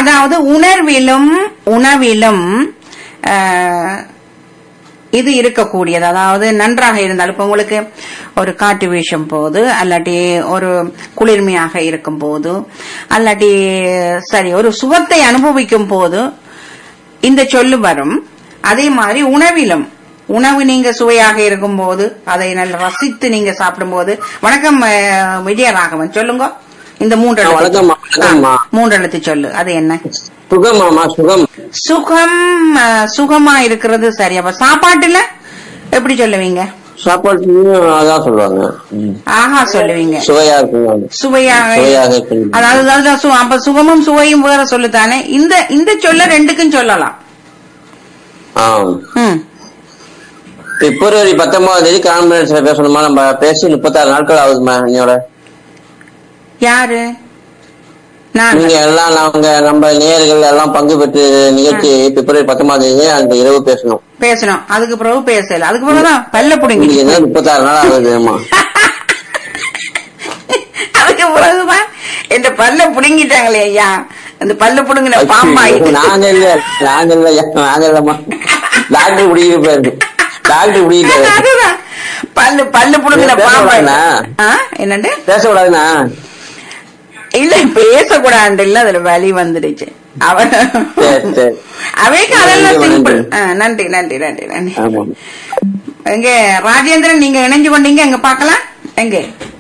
அதாவது உணர்விலும் உணவிலும் ஆஹ், இது இருக்கக்கூடியது அதாவது நன்றாக இருந்தால் இப்ப உங்களுக்கு ஒரு காற்று வீசும் போது அல்லாட்டி ஒரு குளிர்மையாக இருக்கும் போது அல்லாட்டி சரி ஒரு சுகத்தை அனுபவிக்கும் போது இந்த சொல்லு வரும் அதே மாதிரி உணவிலும் உணவு நீங்க சுவையாக இருக்கும் போது அதை நல்ல ரசித்து நீங்க சாப்பிடும்போது வணக்கம் அஹ், விஜயராகவன் சொல்லுங்க இந்த மூன்று ஆ, எழுத்து- வணக்கம்மா, வணக்கம்மா. ஆ, மூன்று எழுத்து சொல்லு அது என்ன சுகமாமா சுகம் சுகம் அஹ், சுகமா இருக்கிறது சரி அப்ப சாப்பாட்டுல எப்படி சொல்லுவீங்க சாப்பாட்டுலயும் அதான் சொல்லுவாங்க ம். ஆஹா சொல்லுவீங்க சுவையா இருக்கும் சுவையாக சுவையாக இருக்கும். அதாவது அதாவது சு- அப்ப சுகமும் சுவையும் வேற சொல்லுதானே இந்த இந்த சொல்ல ரெண்டுக்கும் சொல்லலாம் ஆம் ம் பிப்ரவரி பத்தொன்பதாம் தேதி கான்பிரன்ஸ்ல பேசணுமா நம்ம பேசி முப்பத்தாறு நாட்கள் ஆகுதுமா என்னோட யாரு நான் நீங்க எல்லாம் நாங்க நம்ம நேயர்கள் எல்லாம் பங்கு பெற்று நிகழ்ச்சி பிப்ரவரி பத்தொன்பதாம் தேதி அந்த இரவு பேசணும் பேசணும் அதுக்கு பிறகு பேசல அதுக்கு பிறகுதான் பல்ல இன்னைக்கு புடுங்கி என்ன முப்பத்தாறு நாள் ஆகுதுமா அதுக்கு பிறகுதான் இந்த பல்ல புடுங்கிட்டாங்களே ஐயா அந்த பல்ல புடுங்கின பாம்பாயிட்டு நாங்க இல்ல நாங்க இல்ல நாங்க இல்லம்மா டாக்டர் குடிக்கிட்டு போயிருக்கு டாக்டர் குடிக்கிட்டு அதுதான் பல்லு பல்லு புடுங்கின பேச பாம்பாயிட்டு கூடாதுண்ணா? ஆ, என்னண்டு பேசக்கூடாதுண்ணா இல்ல பேசக்கூடாது இல்ல அதுல வலி வந்துடுச்சு அவன் சரி, சரி. அவைக்கு அதெல்லாம் நன்றி, சிம்பிள் நன்றி. நன்றி நன்றி நன்றி நன்றி ஆமா எங்க ராஜேந்திரன் நீங்க இணைஞ்சு கொண்டீங்க எங்க பாக்கலாம் எங்க